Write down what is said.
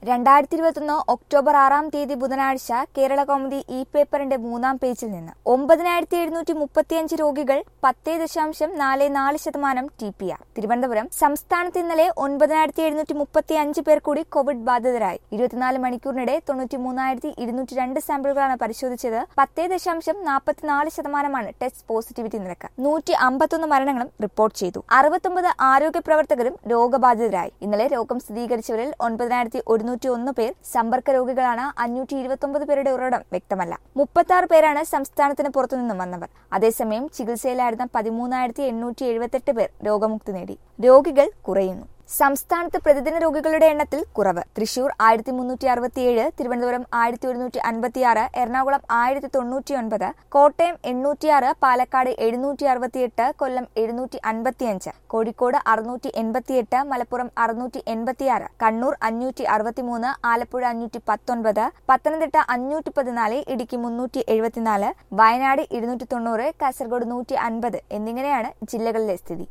രണ്ടായിരത്തി ഇരുപത്തൊന്ന് ഒക്ടോബർ ആറാം തീയതി ബുധനാഴ്ച കേരള കൗമുദി ഇ പേപ്പറിന്റെ മൂന്നാം പേജിൽ നിന്ന് ഒമ്പതിനായിരത്തി എഴുന്നൂറ്റി മുപ്പത്തിയഞ്ച് രോഗികൾ പത്തേ ദശാംശം നാല് നാല് ശതമാനം ടി പി ആർ തിരുവനന്തപുരം സംസ്ഥാനത്ത് ഇന്നലെ ഒൻപതിനായിരത്തി എഴുന്നൂറ്റി മുപ്പത്തി അഞ്ച് പേർ കൂടി കോവിഡ് ബാധിതരായി ഇരുപത്തിനാല് മണിക്കൂറിനിടെ തൊണ്ണൂറ്റി മൂന്നായിരത്തി ഇരുന്നൂറ്റി രണ്ട് സാമ്പിളുകളാണ് പരിശോധിച്ചത് പത്തേ ദശാംശം നാൽപ്പത്തിനാല് ശതമാനമാണ് ടെസ്റ്റ് പോസിറ്റിവിറ്റി നിരക്ക് നൂറ്റി അമ്പത്തൊന്ന് മരണങ്ങളും റിപ്പോർട്ട് ചെയ്തു അറുപത്തൊമ്പത് ആരോഗ്യ പ്രവർത്തകരും രോഗബാധിതരായി ഇന്നലെ രോഗം സ്ഥിരീകരിച്ചവരിൽ ഒൻപതിനായിരത്തി ഒരുന്നൂറ്റി ഒന്ന് പേർ സമ്പർക്ക രോഗികളാണ് അഞ്ഞൂറ്റി ഇരുപത്തൊമ്പത് പേരുടെ ഉറവിടം വ്യക്തമല്ല മുപ്പത്തി ആറ് പേരാണ് സംസ്ഥാനത്തിന് പുറത്തുനിന്നും വന്നവർ അതേസമയം ചികിത്സയിലായിരുന്ന പതിമൂന്നായിരത്തി എണ്ണൂറ്റി എഴുപത്തെട്ട് പേർ രോഗമുക്തി നേടി രോഗികൾ കുറയുന്നു സംസ്ഥാനത്ത് പ്രതിദിന രോഗികളുടെ എണ്ണത്തിൽ കുറവ് തൃശൂർ ആയിരത്തി മുന്നൂറ്റി അറുപത്തിയേഴ് തിരുവനന്തപുരം ആയിരത്തി ഒരുന്നൂറ്റി അൻപത്തിയാറ് എറണാകുളം ആയിരത്തി തൊണ്ണൂറ്റി ഒൻപത് കോട്ടയം എണ്ണൂറ്റിയാറ് പാലക്കാട് എഴുന്നൂറ്റി അറുപത്തിയെട്ട് കൊല്ലം എഴുന്നൂറ്റി അൻപത്തിയഞ്ച് കോഴിക്കോട് അറുന്നൂറ്റി എൺപത്തിയെട്ട് മലപ്പുറം അറുന്നൂറ്റി എൺപത്തിയാറ് കണ്ണൂർ അഞ്ഞൂറ്റി അറുപത്തിമൂന്ന് ആലപ്പുഴ അഞ്ഞൂറ്റി പത്തൊൻപത് പത്തനംതിട്ട അഞ്ഞൂറ്റി പതിനാല് ഇടുക്കി മുന്നൂറ്റി എഴുപത്തിനാല് വയനാട് ഇരുന്നൂറ്റി തൊണ്ണൂറ് കാസർഗോഡ് നൂറ്റി അൻപത് എന്നിങ്ങനെയാണ് ജില്ലകളിലെ സ്ഥിതി